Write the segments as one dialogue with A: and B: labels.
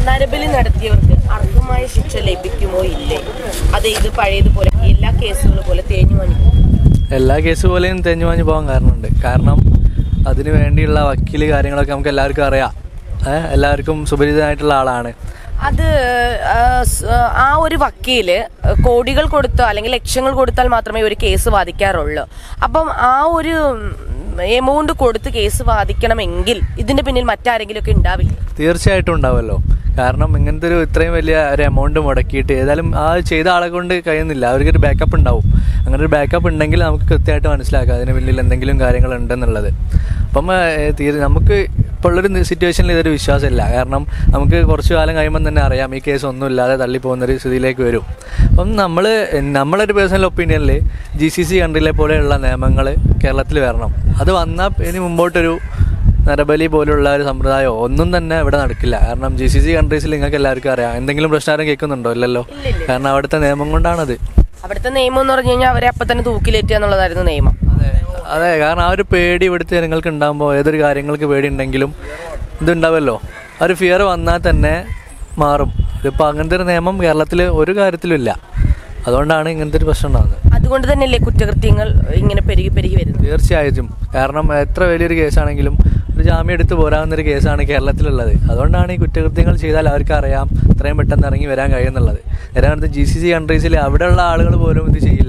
A: നരബലി നടത്തിയവർക്ക് അർഹമായ ശിക്ഷ ലഭിക്കുമോ ഇല്ലേ അതെ ഇത് പഴയതുപോലെ എല്ലാ കേസുകളും പോലെ തേഞ്ഞു മണിക്കും
B: എല്ലാ കേസ് പോലെയും തെഞ്ഞു മാഞ്ഞു പോകാൻ കാരണമുണ്ട് കാരണം അതിന് വേണ്ടിയുള്ള വക്കീല് കാര്യങ്ങളൊക്കെ നമുക്ക് എല്ലാവർക്കും അറിയാം ഏഹ് എല്ലാവർക്കും സുപരിചിതനായിട്ടുള്ള ആളാണ്
A: അത് ആ, സ്- ആ ഒരു വക്കീല് കോടികൾ കൊടുത്തോ അല്ലെങ്കിൽ ലക്ഷങ്ങൾ കൊടുത്താൽ മാത്രമേ ഒരു കേസ് വാദിക്കാറുള്ളൂ അപ്പം ആ ഒരു എമൗണ്ട് കൊടുത്ത് കേസ് വാദിക്കണമെങ്കിൽ ഇതിന്റെ പിന്നിൽ മറ്റാരെങ്കിലും ഒക്കെ ഉണ്ടാവില്ല
B: തീർച്ചയായിട്ടും ഉണ്ടാവുമല്ലോ കാരണം ഇങ്ങനത്തെ ഒരു ഇത്രയും വലിയ ഒരു എമൗണ്ട് മുടക്കിയിട്ട് ഏതായാലും ആ ചെയ്ത ആളെ കൊണ്ട് കഴിയുന്നില്ല അവർക്കൊരു ബാക്കപ്പ് ഉണ്ടാവും അങ്ങനെ ഒരു ബാക്കപ്പ് ഉണ്ടെങ്കിൽ നമുക്ക് കൃത്യമായിട്ട് മനസ്സിലാക്കാം അതിന് പിന്നിൽ എന്തെങ്കിലും കാര്യങ്ങൾ ഉണ്ടെന്നുള്ളത് അപ്പം ഏഹ്, തീരെ നമുക്ക് ഇപ്പോൾ ഉള്ളൊരു സിറ്റുവേഷനിൽ ഇതൊരു വിശ്വാസമില്ല കാരണം നമുക്ക് കുറച്ച് കാലം കഴിയുമ്പം തന്നെ അറിയാം ഈ കേസ് ഒന്നും ഇല്ലാതെ തള്ളിപ്പോകുന്നൊരു സ്ഥിതിയിലേക്ക് വരും അപ്പം നമ്മൾ നമ്മളൊരു പേഴ്സണൽ ഒപ്പീനിയനിൽ ജി സി സി കൺട്രിയിലെ പോലെയുള്ള നിയമങ്ങൾ കേരളത്തിൽ വരണം അത് വന്നാൽ ഇനി മുമ്പോട്ടൊരു നരബലി പോലുള്ള ഒരു സമ്പ്രദായമോ ഒന്നും തന്നെ ഇവിടെ നടക്കില്ല കാരണം ജി സി സി കൺട്രീസിൽ നിങ്ങൾക്ക് എല്ലാവർക്കും അറിയാം എന്തെങ്കിലും പ്രശ്നം കേൾക്കുന്നുണ്ടോ ഇല്ലല്ലോ കാരണം അവിടുത്തെ നിയമം കൊണ്ടാണത്
A: അവിടുത്തെ നിയമം എന്ന് പറഞ്ഞു കഴിഞ്ഞാൽ അവരെ അപ്പൊ തന്നെ തൂക്കിലേറ്റുക എന്നുള്ളതായിരുന്നു നിയമം
B: അതെ അതെ കാരണം ആ ഒരു പേടി ഇവിടുത്തെ ജനങ്ങൾക്ക് ഉണ്ടാകുമ്പോൾ ഏതൊരു കാര്യങ്ങൾക്ക് പേടി ഉണ്ടെങ്കിലും ഇതുണ്ടാവുമല്ലോ ആ ഒരു ഫിയർ വന്നാൽ തന്നെ മാറും ഇതിപ്പോൾ അങ്ങനത്തെ ഒരു നിയമം കേരളത്തിൽ ഒരു കാര്യത്തിലും ഇല്ല അതുകൊണ്ടാണ് ഇങ്ങനത്തെ ഒരു പ്രശ്നം ഉണ്ടാകുന്നത്
A: അതുകൊണ്ട് തന്നെയല്ലേ കുറ്റകൃത്യങ്ങൾ ഇങ്ങനെ പെരുകി പെരുകി വരുന്നത്
B: തീർച്ചയായിട്ടും കാരണം എത്ര വലിയൊരു കേസാണെങ്കിലും ഒരു ജാമ്യം എടുത്ത് പോരാവുന്ന ഒരു കേസാണ് കേരളത്തിലുള്ളത് അതുകൊണ്ടാണ് ഈ കുറ്റകൃത്യങ്ങൾ ചെയ്താൽ അവർക്ക് അറിയാം എത്രയും പെട്ടെന്ന് ഇറങ്ങി വരാൻ കഴിയുന്നുള്ളത് നേരെ ജി സി സി കൺട്രീസിൽ അവിടെയുള്ള ആളുകൾ പോലും ഇത് ചെയ്യില്ല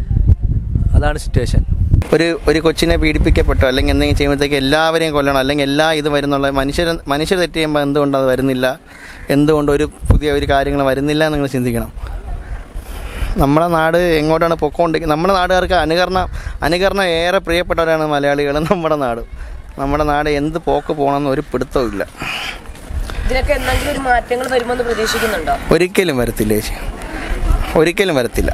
B: അതാണ് സിറ്റുവേഷൻ
C: ഒരു ഒരു കൊച്ചിനെ പീഡിപ്പിക്കപ്പെട്ടോ അല്ലെങ്കിൽ എന്തെങ്കിലും ചെയ്യുമ്പോഴത്തേക്ക് എല്ലാവരെയും കൊല്ലണം അല്ലെങ്കിൽ എല്ലാ ഇത് വരുന്നുള്ള മനുഷ്യർ മനുഷ്യർ തെറ്റ് ചെയ്യുമ്പോൾ എന്തുകൊണ്ട് അത് വരുന്നില്ല എന്തുകൊണ്ട് ഒരു പുതിയ ഒരു കാര്യങ്ങൾ വരുന്നില്ല എന്ന് നിങ്ങൾ ചിന്തിക്കണം നമ്മുടെ നാട് എങ്ങോട്ടാണ് പൊക്കോണ്ടിരിക്കുന്നത് നമ്മുടെ നാടുകാർക്ക് അനുകരണം അനുകരണം ഏറെ പ്രിയപ്പെട്ടവരാണ് മലയാളികൾ നമ്മുടെ നാട് നമ്മുടെ നാട് എന്ത് പോക്ക് പോകണമെന്ന് ഒരു പിടുത്തവും ഇല്ല
A: ഇതിനൊക്കെ എന്തെങ്കിലും ഒരു മാറ്റങ്ങൾ വരുമെന്ന് പ്രതീക്ഷിക്കുന്നുണ്ടോ
C: ഒരിക്കലും വരത്തില്ല ചേച്ചി ഒരിക്കലും വരത്തില്ല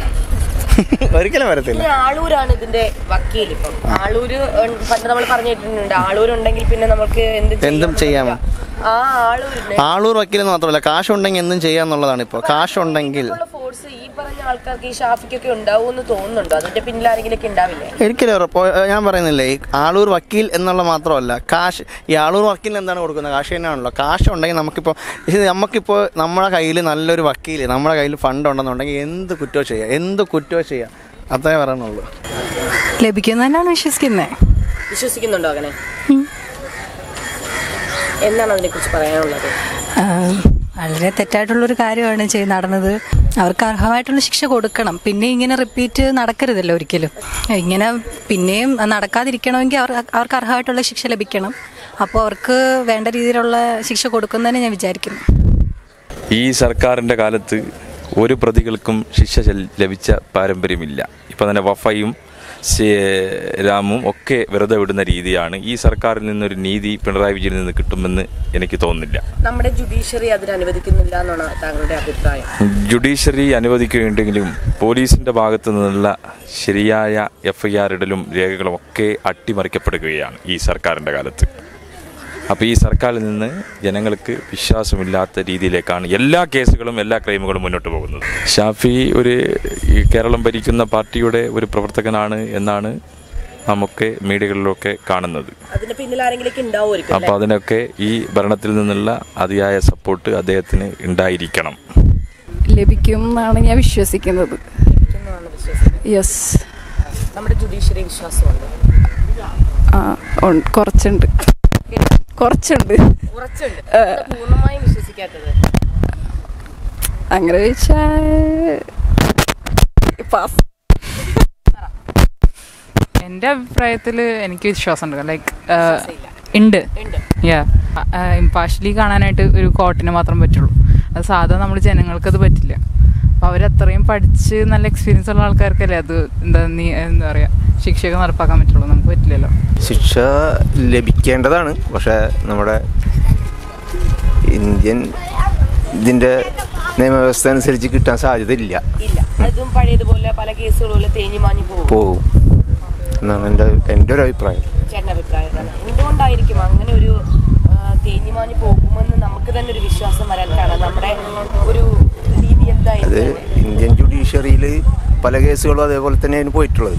C: ഒരിക്കലും വരത്തില്ല
A: ഇനി ആളൂരാണ് ഇതിന്റെ വക്കീൽ ഇപ്പം ആളൂര് ഉം, പണ്ട് നമ്മൾ പറഞ്ഞു കേട്ടിട്ടുണ്ട് ആളൂരുണ്ടെങ്കിൽ പിന്നെ നമുക്ക് എന്ത്
C: എന്തും ചെയ്യാമോ?
A: ആ ആളൂരിന്
C: ആളൂർ വക്കീലെന്ന് മാത്രമല്ല കാശുണ്ടെങ്കിൽ എന്തും ചെയ്യാന്നുള്ളതാണ് ഇപ്പോൾ കാശുണ്ടെങ്കിൽ
A: ഫോഴ്സ് ഈ പറഞ്ഞ ആൾക്കാർക്ക് ഈ ഷാഫിക്കൊക്കെ ഉണ്ടാവുമെന്ന് തോന്നുന്നുണ്ടോ അതിന്റെ പിന്നിൽ ആരെങ്കിലും ഒക്കെ ഉണ്ടാവില്ലേ
C: ഒരിക്കലും ഉറപ്പ് ഞാൻ പറയുന്നില്ലേ ഈ ആളൂർ വക്കീൽ എന്നുള്ള മാത്രമല്ല കാശ് ഈ ആളൂർ വക്കീൽ എന്താണ് കൊടുക്കുന്നത് കാശ് തന്നെയാണല്ലോ കാശ് ഉണ്ടെങ്കിൽ നമുക്കിപ്പോൾ ഇത് നമുക്കിപ്പോൾ നമ്മുടെ കയ്യിൽ നല്ലൊരു വക്കീൽ നമ്മുടെ കയ്യിൽ ഫണ്ട് ഉണ്ടെന്നുണ്ടെങ്കിൽ എന്ത് കുറ്റവും ചെയ്യാം എന്ത് കുറ്റവും ചെയ്യാം അത്രേ പറയുന്നുള്ളൂ
D: ലഭിക്കും തന്നെയാണ് വിശ്വസിക്കുന്നത്
A: വിശ്വസിക്കുന്നുണ്ടോ അങ്ങനെ എന്താണ് അതിനെ കുറിച്ച് പറയാനുള്ളത്
D: വളരെ തെറ്റായിട്ടുള്ളൊരു കാര്യമാണ് ചെയ്ത് നടന്നത് അവർക്ക് അർഹമായിട്ടുള്ള ശിക്ഷ കൊടുക്കണം പിന്നെ ഇങ്ങനെ റിപ്പീറ്റ് നടക്കരുതല്ലോ ഒരിക്കലും ഇങ്ങനെ പിന്നെയും നടക്കാതിരിക്കണമെങ്കിൽ അവർ അവർക്ക് അർഹമായിട്ടുള്ള ശിക്ഷ ലഭിക്കണം അപ്പോൾ അവർക്ക് വേണ്ട രീതിയിലുള്ള ശിക്ഷ കൊടുക്കുന്നതന്നെ ഞാൻ വിചാരിക്കുന്നു
E: ഈ സർക്കാരിൻ്റെ കാലത്ത് ഒരു പ്രതികൾക്കും ശിക്ഷ ചെൽ- ലഭിച്ച പാരമ്പര്യമില്ല ഇപ്പം തന്നെ വഫയും സേ- രാമും ഒക്കെ വെറുതെ വിടുന്ന രീതിയാണ് ഈ സർക്കാരിൽ നിന്നൊരു നീതി പിണറായി വിജയനിൽ നിന്ന് കിട്ടുമെന്ന് എനിക്ക് തോന്നുന്നില്ല
A: നമ്മുടെ ജുഡീഷ്യറി അതിന് അനുവദിക്കുന്നില്ല എന്നാണ് താങ്കളുടെ അഭിപ്രായം
E: ജുഡീഷ്യറി അനുവദിക്കുന്നുണ്ടെങ്കിലും പോലീസിൻ്റെ ഭാഗത്തു നിന്നുള്ള ശരിയായ എഫ് ഐ ആർ ഇടലും രേഖകളും ഒക്കെ അട്ടിമറിക്കപ്പെടുകയാണ് ഈ സർക്കാരിൻ്റെ കാലത്ത് അപ്പോൾ ഈ സർക്കാരിൽ നിന്ന് ജനങ്ങൾക്ക് വിശ്വാസമില്ലാത്ത രീതിയിലേക്കാണ് എല്ലാ കേസുകളും എല്ലാ ക്രൈമുകളും മുന്നോട്ട് പോകുന്നത് ഷാഫി ഒരു ഈ കേരളം ഭരിക്കുന്ന പാർട്ടിയുടെ ഒരു പ്രവർത്തകനാണ് എന്നാണ് നമുക്ക് മീഡിയകളിലൊക്കെ കാണുന്നത്
A: അതിന്റെ പിന്നിൽ ആരെങ്കിലും ഒക്കെ ഉണ്ടാവുമായിരിക്കും
E: അപ്പോൾ അതിനൊക്കെ ഈ ഭരണത്തിൽ നിന്നുള്ള അതിയായ സപ്പോർട്ട് അദ്ദേഹത്തിന് ഉണ്ടായിരിക്കണം
F: ലഭിക്കും എന്നാണ് ഞാൻ വിശ്വസിക്കുന്നത് യെസ്
A: നമ്മുടെ ജുഡീഷ്യറി വിശ്വാസമുണ്ട്
F: ആ ഉൺ- കുറച്ചുണ്ട് കുറച്ചുണ്ട്
A: കുറച്ചുണ്ട് എന്താ പൂർണ്ണമായും വിശ്വസിക്കാത്തത്
F: അങ്ങനെ ചോദിച്ചാൽ പാസ്
G: എൻ്റെ അഭിപ്രായത്തിൽ എനിക്ക് വിശ്വാസമുണ്ട് ലൈക്ക് ഉണ്ട് യാ ഇമ്പാർഷ്യലി കാണാനായിട്ട് ഒരു കോർട്ടിന് മാത്രം പറ്റുള്ളൂ അത് സാധാ നമ്മൾ ജനങ്ങൾക്കത് പറ്റില്ല അപ്പോൾ അവരത്രയും പഠിച്ച് നല്ല എക്സ്പീരിയൻസ് ഉള്ള ആൾക്കാർക്കല്ലേ അത് എന്താ നീ എന്താ പറയുക ശിക്ഷയൊക്കെ നടപ്പാക്കാൻ പറ്റുള്ളൂ നമുക്ക് പറ്റില്ലല്ലോ
H: ശിക്ഷ ലഭിക്കേണ്ടതാണ് പക്ഷേ നമ്മുടെ ഇന്ത്യൻ ഇതിൻ്റെ നിയമവ്യവസ്ഥ അനുസരിച്ച് കിട്ടാൻ സാധ്യതയില്ല
A: ഇല്ല അതും പഴയതുപോലെ പല കേസുകളും പോലെ തേഞ്ഞു മാഞ്ഞു പോകും
H: പോകും എന്നാണ് എൻ്റെ എൻ്റെ ഒരു അഭിപ്രായം
A: ചേട്ടൻ്റെ അഭിപ്രായം എന്താണ്? എന്തുകൊണ്ടായിരിക്കും അങ്ങനെ ഒരു ആ, തേഞ്ഞു മാഞ്ഞു പോകുമെന്ന് നമുക്ക് തന്നെ ഒരു വിശ്വാസം വരാൻ കാരണം നമ്മുടെ ഒരു രീതി
H: അത്
A: എന്തായിരിക്കും
H: ഇന്ത്യൻ ജുഡീഷ്യറിയിൽ പല കേസുകളും അതേപോലെ തന്നെയാണ് പോയിട്ടുള്ളത്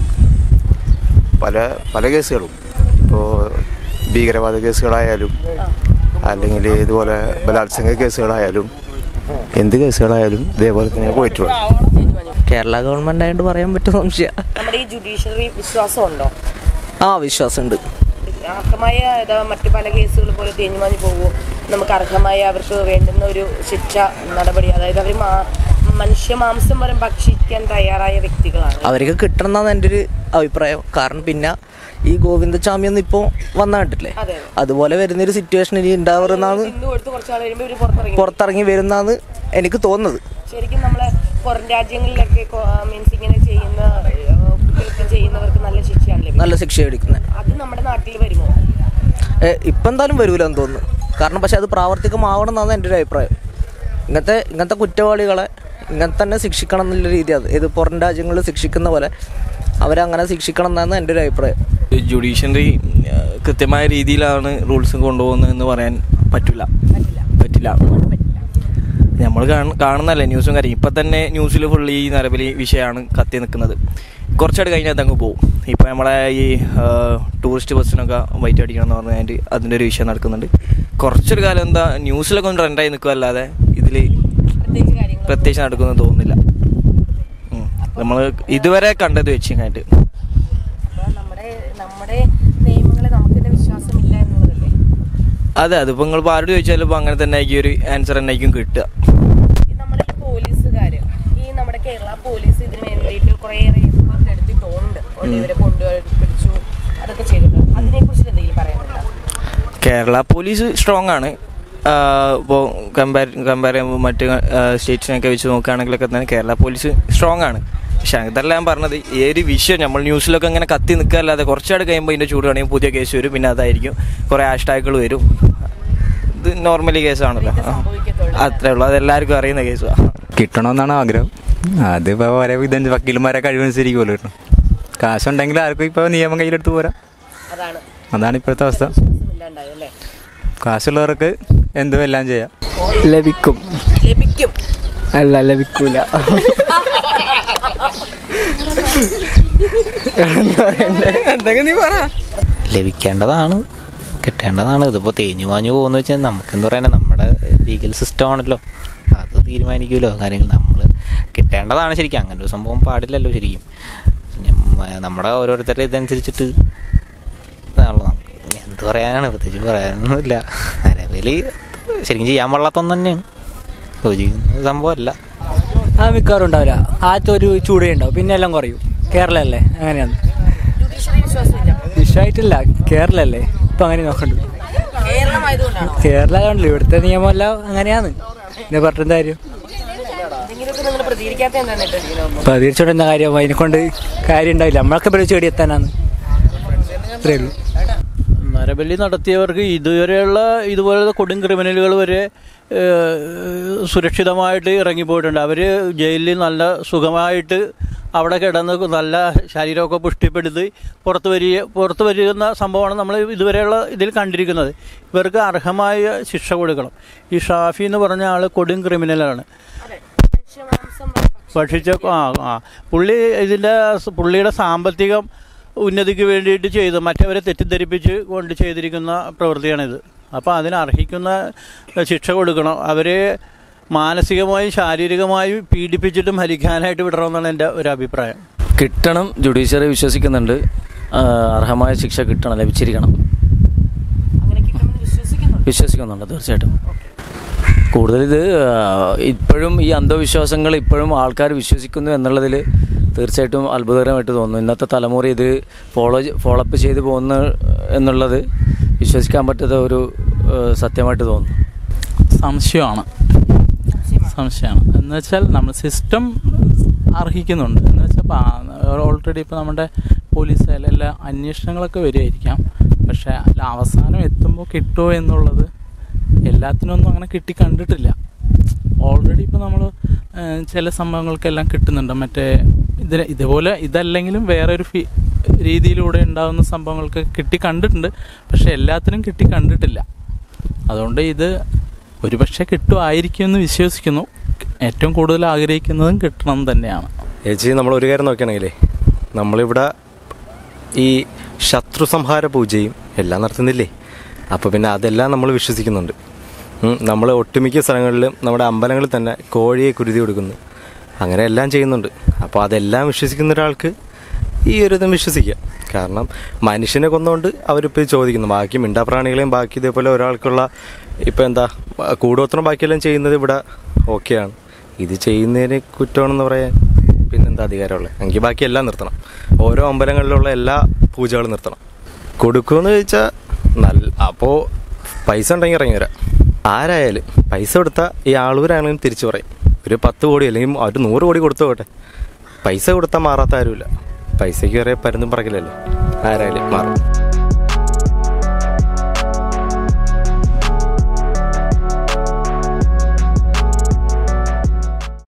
H: പല പല കേസുകളും ഇപ്പോൾ ഭീകരവാദ കേസുകളായാലും അല്ലെങ്കിൽ ഇതുപോലെ ബലാത്സംഗ കേസുകളായാലും എന്ത് കേസുകളായാലും ഇതേപോലെ തന്നെ പോയിട്ടുള്ളൂ
I: കേരള ഗവൺമെന്റ് ആയിട്ട് പറയാൻ പറ്റും സംശയം
A: നമ്മുടെ ഈ ജുഡീഷ്യറി വിശ്വാസം ഉണ്ടോ
I: ആ വിശ്വാസമുണ്ട്
A: അർഹമായ ഇതാ മറ്റു പല കേസുകൾ പോലെ തേഞ്ഞുമാഞ്ഞു പോകുമോ നമുക്ക് അർഹമായ അവർക്ക് വേണ്ടുന്ന ഒരു ശിക്ഷ നടപടി അതായത് അവർ മനുഷ്യ മാംസം വരെ ഭക്ഷിക്കാൻ തയ്യാറായ വ്യക്തികളാണ്
I: അവർക്ക് കിട്ടണം എന്നാണ് എൻ്റെ ഒരു അഭിപ്രായം കാരണം പിന്നെ ഈ ഗോവിന്ദസ്വാമി ഒന്നും ഇപ്പോൾ വന്ന കണ്ടിട്ടില്ലേ
A: അതെ.
I: അതുപോലെ വരുന്നൊരു സിറ്റുവേഷൻ ഇനി ഉണ്ടാവുന്നതാണ്
A: ഇന്ന് കൊടുത്ത് കുറച്ചാൾ കഴിയുമ്പോൾ ഇവർ പുറത്തിറങ്ങി
I: പുറത്തിറങ്ങി വരുന്നതാണ് എനിക്ക് തോന്നുന്നത്
A: ശരിക്കും നമ്മളെ പുറം രാജ്യങ്ങളിലൊക്കെ മീൻസ് ഇങ്ങനെ ചെയ്യുന്ന ഏഹ്, കുറ്റകൃത്യം ചെയ്യുന്നവർക്ക് നല്ല ശിക്ഷയാണ് ലഭിക്കുന്നത്
I: നല്ല ശിക്ഷ എടുക്കുന്നത്
A: അത് നമ്മുടെ നാട്ടിൽ വരുമോ
I: ഇപ്പം എന്തായാലും വരൂലെന്ന് തോന്നുന്നു കാരണം പക്ഷെ അത് പ്രാവർത്തികമാവണം എന്നാണ് എൻ്റെ ഒരു അഭിപ്രായം ഇങ്ങനത്തെ ഇങ്ങനത്തെ കുറ്റവാളികളെ ഇങ്ങനെ തന്നെ ശിക്ഷിക്കണം എന്നുള്ള രീതിയാണ് ഇത് പുറം രാജ്യങ്ങളിൽ ശിക്ഷിക്കുന്ന പോലെ അവരങ്ങനെ ശിക്ഷിക്കണം എന്നാണ് എൻ്റെ ഒരു അഭിപ്രായം
J: ജുഡീഷ്യറി കൃത്യമായ രീതിയിലാണ് റൂൾസ് കൊണ്ടുപോകുന്നതെന്ന് പറയാൻ പറ്റില്ല പറ്റില്ല നമ്മൾ കാണുന്നല്ലേ ന്യൂസും കാര്യം ഇപ്പം തന്നെ ന്യൂസിൽ ഫുൾ ഈ നരബലി വിഷയമാണ് കത്തി നിൽക്കുന്നത് കുറച്ചാട് കഴിഞ്ഞാൽ അങ്ങ് പോകും ഇപ്പം നമ്മളെ ഈ ടൂറിസ്റ്റ് ബസ്സിനൊക്കെ വൈറ്റ് അടിക്കണം എന്ന് പറഞ്ഞാൽ അതിൻ്റെ ഒരു വിഷയം നടക്കുന്നുണ്ട് കുറച്ചൊരു കാലം എന്താ ന്യൂസിലൊക്കെ ഒന്ന് ട്രെൻഡായി നിൽക്കുകയല്ലാതെ ഇതിൽ
A: പ്രത്യേകിച്ച് കാര്യങ്ങൾ
J: പ്രത്യേകിച്ച് നടക്കുമെന്ന് തോന്നുന്നില്ല നമ്മൾ ഇതുവരെ കണ്ടത് വെച്ചിങ്ങായിട്ട്
A: അപ്പൊ നമ്മുടെ നമ്മുടെ നിയമങ്ങളെ നമുക്ക് തന്നെ വിശ്വാസമില്ല എന്നുള്ളതല്ലേ
J: അതെ അതിപ്പോൾ നിങ്ങൾ ഇപ്പോൾ ആരോട് ചോദിച്ചാലും ഇപ്പോൾ അങ്ങനെ തന്നെ ആയിരിക്കും ഒരു ആൻസർ തന്നെ ആയിരിക്കും കിട്ടുക
A: ഈ നമ്മുടെ ഈ പോലീസുകാര് ഈ നമ്മുടെ കേരള പോലീസ് ഇതിന് വേണ്ടിയിട്ട് കുറേയേറെ എഫേർട്ട് എടുത്തിട്ടുണ്ട് ഒന്ന് ഇവരെ കൊണ്ടുപോയി പിടിച്ചു അതൊക്കെ ചെയ്തിട്ടുണ്ട് അതിനെ കുറിച്ച് എന്തെങ്കിലും പറയാനുണ്ടോ
J: കേരള പോലീസ് സ്ട്രോങ് ആണ് ഇപ്പോൾ കമ്പയർ കമ്പയർ ചെയ്യുമ്പോൾ മറ്റ് സ്റ്റേറ്റ്സിനൊക്കെ വെച്ച് നോക്കുകയാണെങ്കിലൊക്കെ തന്നെ കേരള പോലീസ് സ്ട്രോങ് ആണ് പക്ഷെ അതല്ല ഞാൻ പറഞ്ഞത് ഈ ഒരു വിഷയം നമ്മൾ ന്യൂസിലൊക്കെ ഇങ്ങനെ കത്തി നിൽക്കുകയല്ലാതെ കുറച്ചാട് കഴിയുമ്പോൾ ഇതിൻ്റെ ചൂട് കാണിയും പുതിയ കേസ് വരും പിന്നെ അതായിരിക്കും കുറേ ഹാഷ്ടാഗുകൾ വരും ഇത് നോർമലി കേസാണല്ലോ ആ. അത്രേ ഉള്ളൂ അത് എല്ലാവർക്കും അറിയുന്ന കേസാണ്
K: കിട്ടണമെന്നാണ് ആഗ്രഹം അതിപ്പോൾ ഓരോ വിധം വക്കീലന്മാരെ കഴിവനുസരിക്കുമല്ലോ കിട്ടണം കാശുണ്ടെങ്കിൽ ആർക്കും ഇപ്പോൾ നിയമം കയ്യിലെടുത്ത് പോരാ
A: അതാണ്
K: അതാണ് ഇപ്പോഴത്തെ അവസ്ഥ
A: ഇല്ലാണ്ടായത് അല്ലേ
K: കാശുള്ളവർക്ക് എന്തും എല്ലാം ചെയ്യാം
L: ലഭിക്കും
A: ലഭിക്കും
L: അല്ല ലഭിക്കൂല എന്തൊക്കെ നീ പറ
M: ലഭിക്കേണ്ടതാണ് കിട്ടേണ്ടതാണ് ഇതിപ്പോൾ തേഞ്ഞു മാഞ്ഞു പോകുന്ന വെച്ചാൽ നമുക്കെന്ത് പറയാനാ നമ്മുടെ ലീഗൽ സിസ്റ്റം ആണല്ലോ അത് തീരുമാനിക്കുമല്ലോ കാര്യങ്ങൾ നമ്മൾ കിട്ടേണ്ടതാണ് ശരിക്കും അങ്ങനെ ഒരു സംഭവം പാടില്ലല്ലോ ശരിക്കും ഞമ്മ- നമ്മുടെ ഓരോരുത്തരുടെ ഇതനുസരിച്ചിട്ട് ഇതാണല്ലോ നമുക്ക് ഇനി എന്ത് പറയാനാണ് പ്രത്യേകിച്ച് പറയാനൊന്നുമില്ല നിലവിൽ ശരിക്കും ചെയ്യാൻ പാടില്ലാത്തൊന്നും തന്നെയാണ് യോജിക്കുന്ന സംഭവമല്ല
L: ആ മിക്കവാറും ഉണ്ടാവില്ല ആദ്യത്തെ ഒരു ചൂടേ ഉണ്ടാവും പിന്നെ എല്ലാം കുറയും കേരള അല്ലേ അങ്ങനെയാണ്
A: ജുഡീഷ്യറി വിശ്വാസമില്ല
L: വിഷയമായിട്ടില്ല കേരള അല്ലേ ഇപ്പൊ അങ്ങനെ നോക്കണ്ടു
A: കേരളമായതുകൊണ്ടാണോ
L: കേരള ആണല്ലോ ഇവിടുത്തെ നിയമമെല്ലാം അങ്ങനെയാണ് പിന്നെ പറഞ്ഞ കാര്യം
A: എന്തെങ്കിലുമൊക്കെ നിങ്ങൾ പ്രതികരിക്കാത്ത എന്താണ് കേട്ടോ ഇതിനൊന്നും
L: പ്രതീക്ഷിച്ചോണ്ട് എന്താ കാര്യം അതിനെ കൊണ്ട് കാര്യം ഉണ്ടാവില്ല നമ്മളൊക്കെ പഠിച്ച് എത്താനാണ് അത്രേ ഉള്ളൂ
N: നരബലി നടത്തിയവർക്ക് ഇതുവരെയുള്ള ഇതുപോലത്തെ കൊടും ക്രിമിനലുകൾ വരെ ഏഹ്, സുരക്ഷിതമായിട്ട് ഇറങ്ങിപ്പോയിട്ടുണ്ട് അവർ ജയിലിൽ നല്ല സുഖമായിട്ട് അവിടെ കിടന്ന് നല്ല ശരീരമൊക്കെ പുഷ്ടിപ്പെടുത്തി പുറത്ത് വരിക പുറത്ത് വരുന്ന സംഭവമാണ് നമ്മൾ ഇതുവരെയുള്ള ഇതിൽ കണ്ടിരിക്കുന്നത് ഇവർക്ക് അർഹമായ ശിക്ഷ കൊടുക്കണം ഈ ഷാഫി എന്ന് പറഞ്ഞ ആൾ കൊടും ക്രിമിനലാണ് ഭക്ഷിച്ച ആ ആ പുള്ളി ഇതിൻ്റെ സ് പുള്ളിയുടെ സാമ്പത്തികം ഉന്നതിക്ക് വേണ്ടിയിട്ട് ചെയ്ത് മറ്റവരെ തെറ്റിദ്ധരിപ്പിച്ച് കൊണ്ട് ചെയ്തിരിക്കുന്ന പ്രവൃത്തിയാണിത് അപ്പോൾ അതിന് അർഹിക്കുന്ന ശിക്ഷ കൊടുക്കണം അവരെ മാനസികമായും ശാരീരികമായും പീഡിപ്പിച്ചിട്ടും ഭരിക്കാനായിട്ട് വിടണമെന്നാണ് എൻ്റെ ഒരു അഭിപ്രായം
O: കിട്ടണം ജുഡീഷ്യറി വിശ്വസിക്കുന്നുണ്ട് ആ, അർഹമായ ശിക്ഷ കിട്ടണം ലഭിച്ചിരിക്കണം വിശ്വസിക്കുന്നുണ്ട് തീർച്ചയായിട്ടും കൂടുതൽ ഇത് ആ, ഇപ്പോഴും ഈ അന്ധവിശ്വാസങ്ങൾ ഇപ്പോഴും ആൾക്കാർ വിശ്വസിക്കുന്നു എന്നുള്ളതിൽ തീർച്ചയായിട്ടും അത്ഭുതകരമായിട്ട് തോന്നുന്നു ഇന്നത്തെ തലമുറ ഇത് ഫോളോ ഫോളോ അപ്പ് ചെയ്ത് പോകുന്നു എന്നുള്ളത് വിശ്വസിക്കാൻ പറ്റാത്ത ഒരു ആ, സത്യമായിട്ട് തോന്നുന്നു
P: സംശയമാണ് സംശയമാണ് എന്ന് വെച്ചാൽ നമ്മൾ സിസ്റ്റം അർഹിക്കുന്നുണ്ട് എന്ന് വെച്ചാൽ ഓൾറെഡി ഇപ്പോൾ നമ്മുടെ പോലീസ് ആയാലും എല്ലാ അന്വേഷണങ്ങളൊക്കെ വരുമായിരിക്കാം പക്ഷേ അല്ല അവസാനം എത്തുമ്പോൾ കിട്ടുമോ എന്നുള്ളത് എല്ലാത്തിനൊന്നും അങ്ങനെ കിട്ടി കണ്ടിട്ടില്ല ഓൾറെഡി ഇപ്പോൾ നമ്മൾ ചില സംഭവങ്ങൾക്കെല്ലാം കിട്ടുന്നുണ്ട് മറ്റേ ഇതിന് ഇതുപോലെ ഇതല്ലെങ്കിലും വേറെ ഒരു ഫി രീതിയിലൂടെ ഉണ്ടാകുന്ന സംഭവങ്ങൾക്ക് കിട്ടി കണ്ടിട്ടുണ്ട് പക്ഷെ എല്ലാത്തിനും കിട്ടി കണ്ടിട്ടില്ല അതുകൊണ്ട് ഇത് ഒരുപക്ഷെ കിട്ടുമായിരിക്കും എന്ന് വിശ്വസിക്കുന്നു ഏറ്റവും കൂടുതൽ ആഗ്രഹിക്കുന്നതും കിട്ടണം തന്നെയാണ്
Q: ചേച്ചി നമ്മൾ ഒരു കാര്യം നോക്കുകയാണെങ്കിലേ നമ്മളിവിടെ ഈ ശത്രു സംഹാര പൂജയും എല്ലാം നടത്തുന്നില്ലേ അപ്പോൾ പിന്നെ അതെല്ലാം നമ്മൾ വിശ്വസിക്കുന്നുണ്ട് നമ്മൾ ഒട്ടുമിക്ക സ്ഥലങ്ങളിലും നമ്മുടെ അമ്പലങ്ങളിൽ തന്നെ കോഴിയെ കുരുതി കൊടുക്കുന്നു അങ്ങനെ എല്ലാം ചെയ്യുന്നുണ്ട് അപ്പോൾ അതെല്ലാം വിശ്വസിക്കുന്ന ഒരാൾക്ക് ഈ ഒരു ഇതും വിശ്വസിക്കാം കാരണം മനുഷ്യനെ കൊന്നുകൊണ്ട് അവരിപ്പോൾ ചോദിക്കുന്നു ബാക്കി മിണ്ടാപ്രാണികളെയും ബാക്കി ഇതേപോലെ ഒരാൾക്കുള്ള ഇപ്പോൾ എന്താ കൂടോത്രം ബാക്കിയെല്ലാം ചെയ്യുന്നത് ഇവിടെ ഓക്കെയാണ് ഇത് ചെയ്യുന്നതിന് കുറ്റമാണെന്ന് പറയാൻ പിന്നെന്താ അധികാരമുള്ളത് എങ്കിൽ ബാക്കി എല്ലാം നിർത്തണം ഓരോ അമ്പലങ്ങളിലുള്ള എല്ലാ പൂജകളും നിർത്തണം കൊടുക്കുമെന്ന് ചോദിച്ചാൽ നല്ല അപ്പോൾ പൈസ ഉണ്ടെങ്കിൽ ഇറങ്ങി വരാം ആരായാലും പൈസ കൊടുത്താൽ ഈ ആളൂരാണെങ്കിലും തിരിച്ചു പറയും ഒരു പത്ത് കോടി അല്ലെങ്കിൽ ഒരു നൂറ് കോടി കൊടുത്തു പോട്ടെ പൈസ കൊടുത്താൽ മാറാത്ത ആരുമില്ല പൈസയ്ക്ക് വരെ പരുന്നും പറക്കില്ലല്ലോ ആരായാലും മാറും